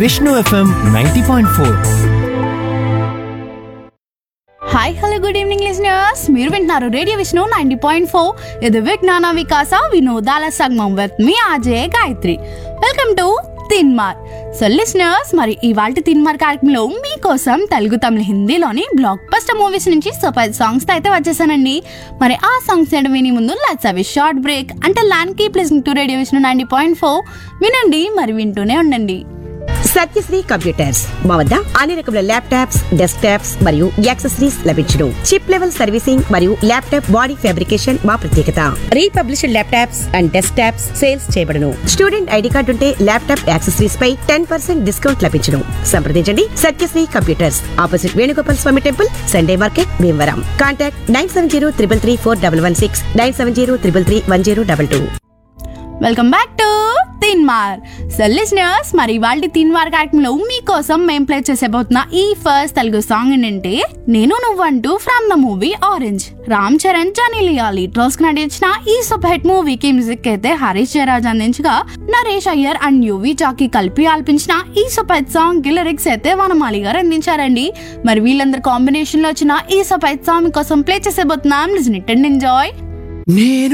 Vishnu FM ninety point four hi hello good evening listeners మీరు వింటున్నారు radio Vishnu ninety point four ఇది విజ్ఞాన వికాస వినోదాల సంగమం విత్ మీ RJ Gayatri welcome to Teenmaar so listeners మరి ఇవాళ తిన్మార్ కార్యక్రమంలో మీకోసం తెలుగు తమిళ హిందీలోని బ్లాక్ బస్టర్ మూవీస్ నుంచి సూపర్ సాంగ్స్ అయితే వచ్చేసానండి మరి ఆ సాంగ్స్ ఏంటో విని ముందు లెట్స్ అవి షార్ట్ బ్రేక్ అంటే and keep listening to radio Vishnu ninety point four వినండి మరి వింటూనే ఉండండి సత్యశ్రీ కంప్యూటర్స్ మా వద్ద అన్ని రకముల ల్యాప్టాప్స్ డెస్క్ టాప్స్ మరియు యాక్సెసరీస్ లభించును చిప్ లెవెల్ సర్వీసింగ్ మరియు ల్యాప్టాప్ బాడీ ఫ్యాబ్రికేషన్ మా ప్రత్యేకత republished laptops and desktops sales చేయబడును స్టూడెంట్ ఐడి కార్డు ఉంటే ల్యాప్టాప్ యాక్సెసరీస్ పై టెన్ పర్సెంట్ డిస్కౌంట్ లభించును సంప్రదించండి Satyasri computers opposite Venugopal Swami temple Sunday market Bhimavaram contact nine seven zero triple three four double one six nine seven zero triple three one zero double two welcome back to Teenmaar so listeners మరి ఇవాళ తిన్మార్ కార్యక్రమంలో మీకోసం మేము play చేసేబోతున్న ఈ first Telugu song ఏంటంటే నేను నువ్వంటూ from the movie Orange Ram Charan Genelia ట్రోస్ కి నటించిన ఈ సూపర్ హిట్ మూవీకి మ్యూజిక్ అయితే హరీష్ జయరాజ్ అందించగా నరేష్ అయ్యర్ అండ్ యువి చాకి కలిపి ఆల్పించిన ఈ సూపర్ హిట్ సాంగ్ కి లిరిక్స్ అయితే వనమాలి గారు అందించారండి మరి వీళ్ళందరి కాంబినేషన్ లో వచ్చిన ఈ సూపర్ హిట్ సాంగ్ కోసం ప్లే చేసేబోతున్నాం లిజన్ ఇట్ అండ్ ఎంజాయ్ నేను